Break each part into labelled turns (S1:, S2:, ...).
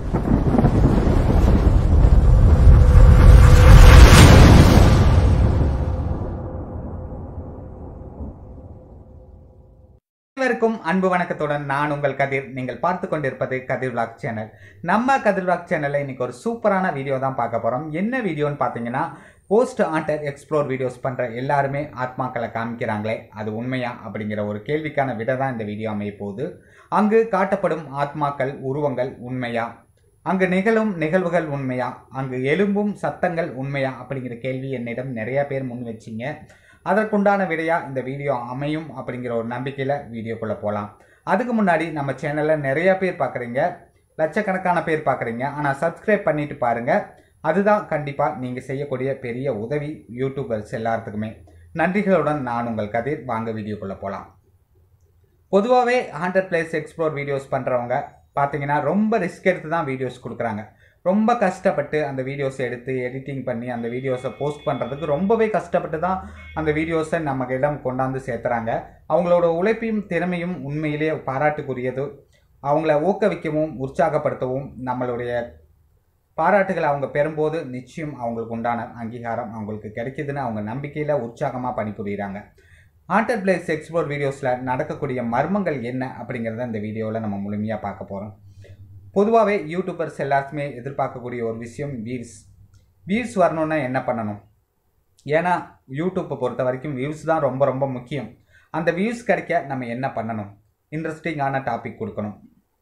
S1: அனைவருக்கும் அன்பு வணக்கத்துடன் நான் உங்கள் கதிர் நீங்கள் பார்த்து கொண்டிருப்பது கதிர் விளாக் சேனல் நம்ம கதிர் விளாக் சேனல்ல இன்னைக்கு ஒரு சூப்பரான வீடியோ தான் பார்க்க போறோம் என்ன வீடியோன்னு பார்த்தீங்கன்னா போஸ்ட் ஆண்டர் எக்ஸ்ப்ளோர் வீடியோஸ் பண்ற எல்லாருமே ஆத்மாக்களை காமிக்கிறாங்களே அது உண்மையா அப்படிங்கிற ஒரு கேள்விக்கான விட தான் இந்த வீடியோ அமைய போகுது அங்கு காட்டப்படும் ஆத்மாக்கள் உருவங்கள் உண்மையா அங்கு நிகழும் நிகழ்வுகள் உண்மையா அங்கு எழும்பும் சத்தங்கள் உண்மையா அப்படிங்கிற கேள்வி என்னிடம் நிறைய பேர் முன் வச்சிங்க அதற்குண்டான விடையா இந்த வீடியோ அமையும் அப்படிங்கிற ஒரு நம்பிக்கையில் வீடியோக்குள்ளே போகலாம் அதுக்கு முன்னாடி நம்ம சேனலில் நிறைய பேர் பார்க்குறீங்க லட்சக்கணக்கான பேர் பார்க்குறீங்க ஆனால் சப்ஸ்கிரைப் பண்ணிட்டு பாருங்க அதுதான் கண்டிப்பாக நீங்கள் செய்யக்கூடிய பெரிய உதவி யூடியூபர்ஸ் எல்லாத்துக்குமே நன்றிகளுடன் நான் உங்கள் கதிர் வாங்க வீடியோக்குள்ளே போகலாம் பொதுவாகவே ஹண்ட்ரட் பிளேஸ் எக்ஸ்ப்ளோர் வீடியோஸ் பண்ணுறவங்க பார்த்தீங்கன்னா ரொம்ப ரிஸ்க் எடுத்து தான் வீடியோஸ் கொடுக்குறாங்க ரொம்ப கஷ்டப்பட்டு அந்த வீடியோஸை எடுத்து எடிட்டிங் பண்ணி அந்த வீடியோஸை போஸ்ட் பண்ணுறதுக்கு ரொம்பவே கஷ்டப்பட்டு தான் அந்த வீடியோஸை நமக்கிடம் கொண்டாந்து சேர்த்துறாங்க அவங்களோட உழைப்பையும் திறமையும் உண்மையிலேயே பாராட்டுக்குரியது அவங்கள ஊக்குவிக்கவும் உற்சாகப்படுத்தவும் நம்மளுடைய பாராட்டுகளை அவங்க பெறும்போது நிச்சயம் அவங்களுக்கு உண்டான அங்கீகாரம் அவங்களுக்கு கிடைக்குதுன்னு அவங்க நம்பிக்கையில் உற்சாகமாக பணிபுரிகிறாங்க ஹாண்டட் பிளேஸ் எக்ஸ்ப்ளோர் வீடியோஸில் நடக்கக்கூடிய மர்மங்கள் என்ன அப்படிங்கிறத இந்த வீடியோவில் நம்ம முழுமையாக பார்க்க போகிறோம் பொதுவாகவே யூடியூபர்ஸ் எல்லாருக்குமே எதிர்பார்க்கக்கூடிய ஒரு விஷயம் வியூஸ் வியூஸ் வரணுன்னா என்ன பண்ணணும் ஏன்னா யூடியூப்பை பொறுத்த வரைக்கும் வியூஸ் தான் ரொம்ப ரொம்ப முக்கியம் அந்த வியூஸ் கிடைக்க நம்ம என்ன பண்ணணும் இன்ட்ரெஸ்டிங்கான டாபிக் கொடுக்கணும்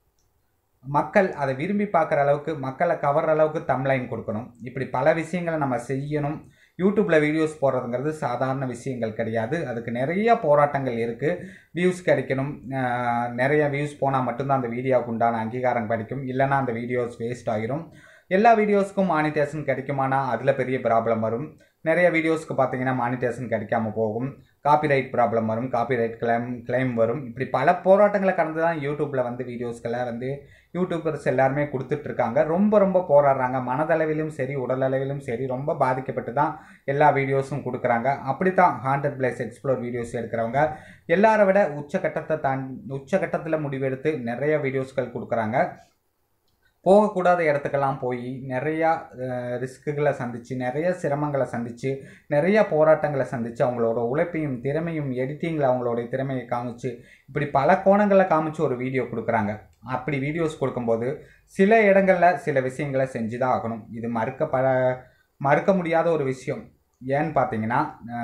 S1: மக்கள் அதை விரும்பி பார்க்குற அளவுக்கு மக்களை கவர்ற அளவுக்கு தம்லைன் கொடுக்கணும் இப்படி பல விஷயங்களை நம்ம செய்யணும் யூடியூப்பில் வீடியோஸ் போடுறதுங்கிறது சாதாரண விஷயங்கள் கிடையாது அதுக்கு நிறைய போராட்டங்கள் இருக்குது வியூஸ் கிடைக்கணும் நிறைய வியூஸ் போனால் மட்டும்தான் அந்த வீடியோவுக்கு உண்டான அங்கீகாரம் கிடைக்கும் இல்லைனா அந்த வீடியோஸ் வேஸ்ட் ஆகிரும் எல்லா வீடியோஸ்க்கும் மானிட்டேஷன் கிடைக்குமானா அதில் பெரிய ப்ராப்ளம் வரும் நிறைய வீடியோஸ்க்கு பார்த்தீங்கன்னா மானிட்டேஷன் கிடைக்காம போகும் காப்பிரைட் ப்ராப்ளம் வரும் காப்பிரைட் கிளைம் கிளைம் வரும் இப்படி பல போராட்டங்களை கடந்து தான் யூடியூப்பில் வந்து வீடியோஸ்களை வந்து யூடியூபர்ஸ் எல்லாருமே கொடுத்துட்ருக்காங்க ரொம்ப ரொம்ப போராடுறாங்க மனதளவிலும் சரி உடலளவிலும் சரி ரொம்ப பாதிக்கப்பட்டு தான் எல்லா வீடியோஸும் கொடுக்குறாங்க அப்படி தான் ஹாண்டட் பிளேஸ் எக்ஸ்ப்ளோர் வீடியோஸ் எடுக்கிறவங்க எல்லாரை விட உச்சகட்டத்தை தாண்டி உச்சகட்டத்தில் முடிவெடுத்து நிறைய வீடியோஸ்கள் கொடுக்குறாங்க போகக்கூடாத இடத்துக்கெல்லாம் போய் நிறையா ரிஸ்க்குகளை சந்தித்து நிறைய சிரமங்களை சந்தித்து நிறைய போராட்டங்களை சந்தித்து அவங்களோட உழைப்பையும் திறமையும் எடிட்டிங்கில் அவங்களுடைய திறமையை காமிச்சு இப்படி பல கோணங்களில் காமிச்சு ஒரு வீடியோ கொடுக்குறாங்க அப்படி வீடியோஸ் கொடுக்கும்போது சில இடங்களில் சில விஷயங்களை செஞ்சு தான் ஆகணும் இது மறுக்கப்பட மறுக்க முடியாத ஒரு விஷயம் ஏன்னு பார்த்தீங்கன்னா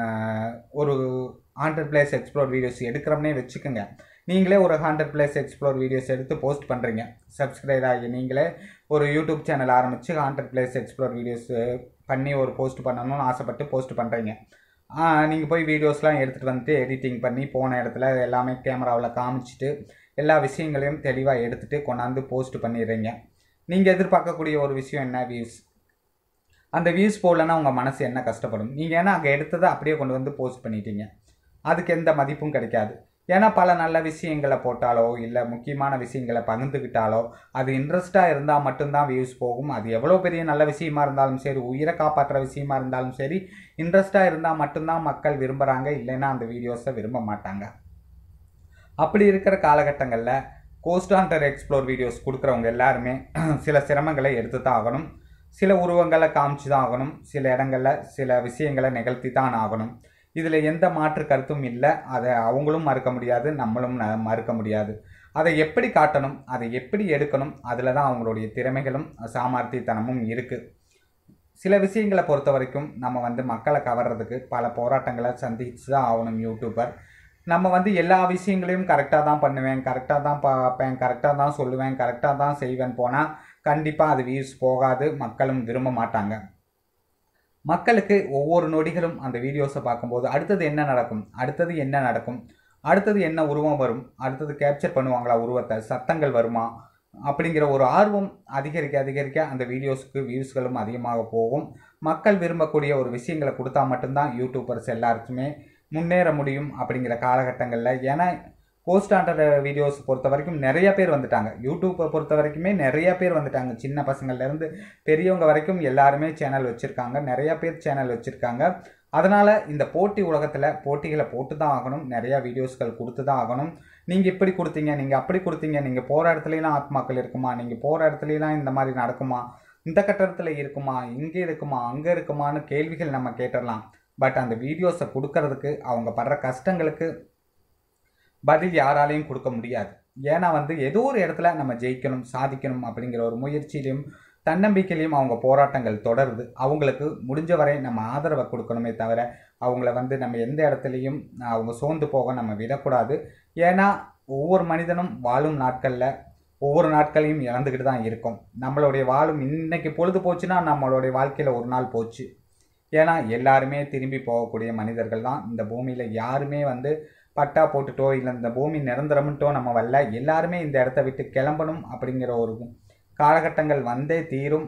S1: ஒரு ஹண்ட்ரட் பிளேஸ் எக்ஸ்ப்ளோர் வீடியோஸ் எடுக்கிறோம்னே வச்சுக்கோங்க நீங்களே ஒரு ஹண்ட்ரட் பிளேஸ் எக்ஸ்ப்ளோர் வீடியோஸ் எடுத்து போஸ்ட் பண்ணுறீங்க சப்ஸ்கிரைப் ஆகி நீங்களே ஒரு யூடியூப் சேனல் ஆரம்பித்து ஹண்ட்ரட் பிளேஸ் எக்ஸ்ப்ளோர் வீடியோஸ் பண்ணி ஒரு போஸ்ட் பண்ணணும்னு ஆசைப்பட்டு போஸ்ட் பண்ணுறீங்க நீங்கள் போய் வீடியோஸ்லாம் எடுத்துகிட்டு வந்துட்டு எடிட்டிங் பண்ணி போன இடத்துல எல்லாமே கேமராவில் காமிச்சிட்டு எல்லா விஷயங்களையும் தெளிவாக எடுத்துகிட்டு கொண்டாந்து போஸ்ட் பண்ணிடுறீங்க நீங்கள் எதிர்பார்க்கக்கூடிய ஒரு விஷயம் என்ன வியூஸ் அந்த வியூஸ் போடலன்னா உங்கள் மனசு என்ன கஷ்டப்படும் நீங்கள் ஏன்னா அங்கே எடுத்ததை அப்படியே கொண்டு வந்து போஸ்ட் பண்ணிட்டீங்க அதுக்கு எந்த மதிப்பும் கிடைக்காது ஏன்னா பல நல்ல விஷயங்களை போட்டாலோ இல்லை முக்கியமான விஷயங்களை பகிர்ந்துக்கிட்டாலோ அது இன்ட்ரெஸ்ட்டாக இருந்தால் மட்டும்தான் வியூஸ் போகும் அது எவ்வளோ பெரிய நல்ல விஷயமா இருந்தாலும் சரி உயிரை காப்பாற்றுற விஷயமா இருந்தாலும் சரி இன்ட்ரெஸ்ட்டாக இருந்தால் மட்டும்தான் மக்கள் விரும்புகிறாங்க இல்லைன்னா அந்த வீடியோஸை விரும்ப மாட்டாங்க அப்படி இருக்கிற காலகட்டங்களில் கோஸ்ட் ஆண்டர் எக்ஸ்ப்ளோர் வீடியோஸ் கொடுக்குறவங்க எல்லாருமே சில சிரமங்களை எடுத்து தான் ஆகணும் சில உருவங்களை காமிச்சு தான் ஆகணும் சில இடங்களில் சில விஷயங்களை நிகழ்த்தி தான் ஆகணும் இதில் எந்த மாற்று கருத்தும் இல்லை அதை அவங்களும் மறுக்க முடியாது நம்மளும் மறுக்க முடியாது அதை எப்படி காட்டணும் அதை எப்படி எடுக்கணும் அதில் தான் அவங்களுடைய திறமைகளும் சாமர்த்தியத்தனமும் இருக்குது சில விஷயங்களை பொறுத்த வரைக்கும் நம்ம வந்து மக்களை கவர்றதுக்கு பல போராட்டங்களை சந்திச்சு தான் ஆகணும் யூடியூபர் நம்ம வந்து எல்லா விஷயங்களையும் கரெக்டாக தான் பண்ணுவேன் கரெக்டாக தான் பார்ப்பேன் கரெக்டாக தான் சொல்லுவேன் கரெக்டாக தான் செய்வேன் போனால் கண்டிப்பாக அது வியூஸ் போகாது மக்களும் விரும்ப மாட்டாங்க மக்களுக்கு ஒவ்வொரு நொடிகளும் அந்த வீடியோஸை பார்க்கும்போது அடுத்தது என்ன நடக்கும் அடுத்தது என்ன நடக்கும் அடுத்தது என்ன உருவம் வரும் அடுத்தது கேப்சர் பண்ணுவாங்களா உருவத்தை சத்தங்கள் வருமா அப்படிங்கிற ஒரு ஆர்வம் அதிகரிக்க அதிகரிக்க அந்த வீடியோஸ்க்கு வியூஸ்களும் அதிகமாக போகும் மக்கள் விரும்பக்கூடிய ஒரு விஷயங்களை கொடுத்தா மட்டும்தான் யூடியூபர்ஸ் எல்லாருக்குமே முன்னேற முடியும் அப்படிங்கிற காலகட்டங்களில் ஏன்னா கோஸ்டாண்டர் வீடியோஸ் பொறுத்த வரைக்கும் நிறைய பேர் வந்துட்டாங்க யூடியூப்பை பொறுத்த வரைக்குமே நிறைய பேர் வந்துட்டாங்க சின்ன பசங்கள்லேருந்து பெரியவங்க வரைக்கும் எல்லாருமே சேனல் வச்சுருக்காங்க நிறைய பேர் சேனல் வச்சுருக்காங்க அதனால் இந்த போட்டி உலகத்தில் போட்டிகளை போட்டு தான் ஆகணும் நிறையா வீடியோஸ்கள் கொடுத்து தான் ஆகணும் நீங்கள் இப்படி கொடுத்தீங்க நீங்கள் அப்படி கொடுத்தீங்க நீங்கள் போகிற இடத்துலலாம் ஆத்மாக்கள் இருக்குமா நீங்கள் போகிற இடத்துலலாம் இந்த மாதிரி நடக்குமா இந்த கட்டடத்தில் இருக்குமா இங்கே இருக்குமா அங்கே இருக்குமான்னு கேள்விகள் நம்ம கேட்டுடலாம் பட் அந்த வீடியோஸை கொடுக்கறதுக்கு அவங்க படுற கஷ்டங்களுக்கு பதில் யாராலையும் கொடுக்க முடியாது ஏன்னா வந்து ஏதோ ஒரு இடத்துல நம்ம ஜெயிக்கணும் சாதிக்கணும் அப்படிங்கிற ஒரு முயற்சியிலையும் தன்னம்பிக்கையிலையும் அவங்க போராட்டங்கள் தொடருது அவங்களுக்கு முடிஞ்ச வரை நம்ம ஆதரவை கொடுக்கணுமே தவிர அவங்கள வந்து நம்ம எந்த இடத்துலையும் அவங்க சோர்ந்து போக நம்ம விடக்கூடாது ஏன்னா ஒவ்வொரு மனிதனும் வாழும் நாட்களில் ஒவ்வொரு நாட்களையும் இழந்துக்கிட்டு தான் இருக்கும் நம்மளுடைய வாழும் இன்னைக்கு பொழுது போச்சுன்னா நம்மளுடைய வாழ்க்கையில் ஒரு நாள் போச்சு ஏன்னா எல்லாருமே திரும்பி போகக்கூடிய மனிதர்கள் தான் இந்த பூமியில் யாருமே வந்து பட்டா போட்டுட்டோ இல்லை இந்த பூமி நிரந்தரம்ட்டோ நம்ம வரல எல்லாருமே இந்த இடத்த விட்டு கிளம்பணும் அப்படிங்கிற ஒரு காலகட்டங்கள் வந்தே தீரும்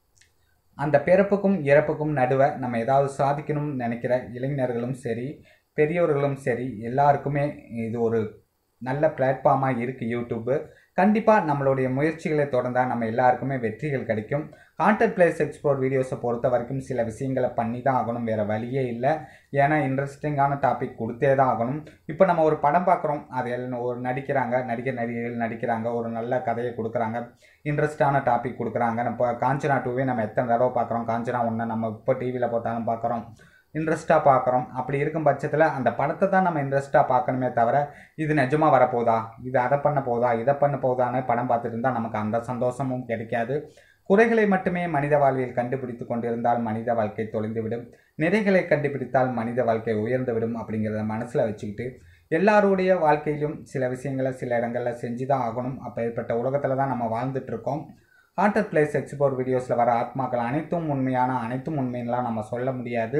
S1: அந்த பிறப்புக்கும் இறப்புக்கும் நடுவே நம்ம ஏதாவது சாதிக்கணும்னு நினைக்கிற இளைஞர்களும் சரி பெரியவர்களும் சரி எல்லாருக்குமே இது ஒரு நல்ல பிளாட்ஃபார்மாக இருக்குது யூடியூப்பு கண்டிப்பாக நம்மளுடைய முயற்சிகளை தொடர்ந்தால் நம்ம எல்லாருக்குமே வெற்றிகள் கிடைக்கும் கான்டென்ட் பிளேஸ் எக்ஸ்ப்ளோர் வீடியோஸை பொறுத்த வரைக்கும் சில விஷயங்களை பண்ணி தான் ஆகணும் வேறு வழியே இல்லை ஏன்னா இன்ட்ரெஸ்டிங்கான டாபிக் கொடுத்தே தான் ஆகணும் இப்போ நம்ம ஒரு படம் பார்க்குறோம் அது எல்லாம் ஒரு நடிக்கிறாங்க நடிகர் நடிகைகள் நடிக்கிறாங்க ஒரு நல்ல கதையை கொடுக்குறாங்க இன்ட்ரெஸ்டான டாபிக் கொடுக்குறாங்க நம்ம காஞ்சனா டூவே நம்ம எத்தனை தடவை பார்க்குறோம் காஞ்சனா ஒன்று நம்ம இப்போ டிவியில் போட்டாலும் பார்க்குறோம் இன்ட்ரெஸ்ட்டாக பார்க்குறோம் அப்படி இருக்கும் பட்சத்தில் அந்த படத்தை தான் நம்ம இன்ட்ரெஸ்ட்டாக பார்க்கணுமே தவிர இது நிஜமாக வரப்போதா இது அதை பண்ண போதா இதை பண்ண போதான்னு படம் பார்த்துட்டு இருந்தால் நமக்கு அந்த சந்தோஷமும் கிடைக்காது குறைகளை மட்டுமே மனித வாழ்வில் கண்டுபிடித்து கொண்டிருந்தால் மனித வாழ்க்கை தொலைந்துவிடும் நிறைகளை கண்டுபிடித்தால் மனித வாழ்க்கை உயர்ந்துவிடும் அப்படிங்கிறத மனசில் வச்சுக்கிட்டு எல்லாருடைய வாழ்க்கையிலும் சில விஷயங்களை சில இடங்களில் செஞ்சு தான் ஆகணும் அப்பேற்பட்ட உலகத்தில் தான் நம்ம வாழ்ந்துட்டு இருக்கோம் ஹாண்டட் பிளேஸ் எக்ஸ்போர் வீடியோஸில் வர ஆத்மாக்கள் அனைத்தும் உண்மையான அனைத்தும் உண்மைன்லாம் நம்ம சொல்ல முடியாது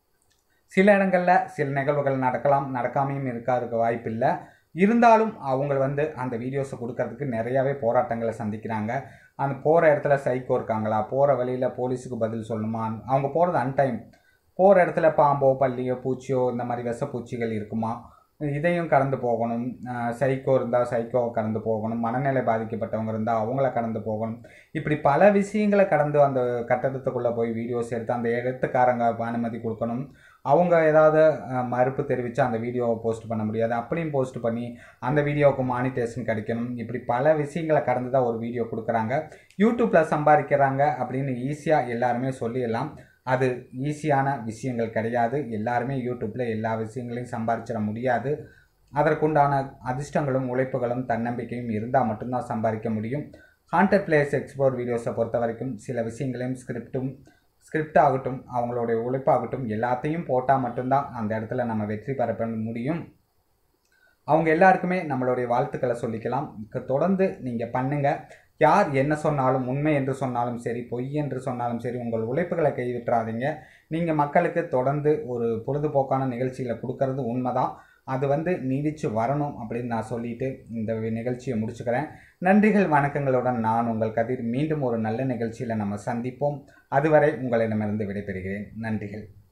S1: சில இடங்களில் சில நிகழ்வுகள் நடக்கலாம் நடக்காமையும் இருக்காதுக்கு வாய்ப்பில்லை இருந்தாலும் அவங்க வந்து அந்த வீடியோஸை கொடுக்கறதுக்கு நிறையாவே போராட்டங்களை சந்திக்கிறாங்க அந்த போகிற இடத்துல சைக்கோ இருக்காங்களா போகிற வழியில் போலீஸுக்கு பதில் சொல்லணுமா அவங்க போகிறது அன்டைம் போகிற இடத்துல பாம்போ பல்லியோ பூச்சியோ இந்த மாதிரி விஷப்பூச்சிகள் இருக்குமா இதையும் கடந்து போகணும் சைக்கோ இருந்தால் சைக்கோ கடந்து போகணும் மனநிலை பாதிக்கப்பட்டவங்க இருந்தால் அவங்கள கடந்து போகணும் இப்படி பல விஷயங்களை கடந்து அந்த கட்டடத்துக்குள்ளே போய் வீடியோஸ் எடுத்து அந்த இடத்துக்காரங்க அனுமதி கொடுக்கணும் அவங்க ஏதாவது மறுப்பு தெரிவித்து அந்த வீடியோவை போஸ்ட் பண்ண முடியாது அப்படியும் போஸ்ட் பண்ணி அந்த வீடியோவுக்கு மானிட்டேஷன் கிடைக்கணும் இப்படி பல விஷயங்களை கடந்து தான் ஒரு வீடியோ கொடுக்குறாங்க யூடியூப்பில் சம்பாதிக்கிறாங்க அப்படின்னு ஈஸியாக எல்லாருமே சொல்லிடலாம் அது ஈஸியான விஷயங்கள் கிடையாது எல்லாருமே யூடியூப்பில் எல்லா விஷயங்களையும் சம்பாதிச்சிட முடியாது அதற்குண்டான அதிர்ஷ்டங்களும் உழைப்புகளும் தன்னம்பிக்கையும் இருந்தால் மட்டும்தான் சம்பாதிக்க முடியும் கான்டென்ட் பிளேஸ் எக்ஸ்ப்ளோர் வீடியோஸை பொறுத்த வரைக்கும் சில விஷயங்களையும் ஸ்கிரிப்டும் ஸ்கிரிப்ட் ஆகட்டும் அவங்களுடைய உழைப்பாகட்டும் எல்லாத்தையும் போட்டால் மட்டும்தான் அந்த இடத்துல நம்ம வெற்றி பெற முடியும் அவங்க எல்லாருக்குமே நம்மளுடைய வாழ்த்துக்களை சொல்லிக்கலாம் தொடர்ந்து நீங்கள் பண்ணுங்கள் யார் என்ன சொன்னாலும் உண்மை என்று சொன்னாலும் சரி பொய் என்று சொன்னாலும் சரி உங்கள் உழைப்புகளை கைவிட்டுறாதீங்க நீங்கள் மக்களுக்கு தொடர்ந்து ஒரு பொழுதுபோக்கான நிகழ்ச்சிகளை கொடுக்கறது உண்மைதான் அது வந்து நீடித்து வரணும் அப்படின்னு நான் சொல்லிட்டு இந்த நிகழ்ச்சியை முடிச்சுக்கிறேன் நன்றிகள் வணக்கங்களுடன் நான் உங்கள் கதிர் மீண்டும் ஒரு நல்ல நிகழ்ச்சியில் நம்ம சந்திப்போம் அதுவரை உங்களிடமிருந்து விடைபெறுகிறேன் நன்றிகள்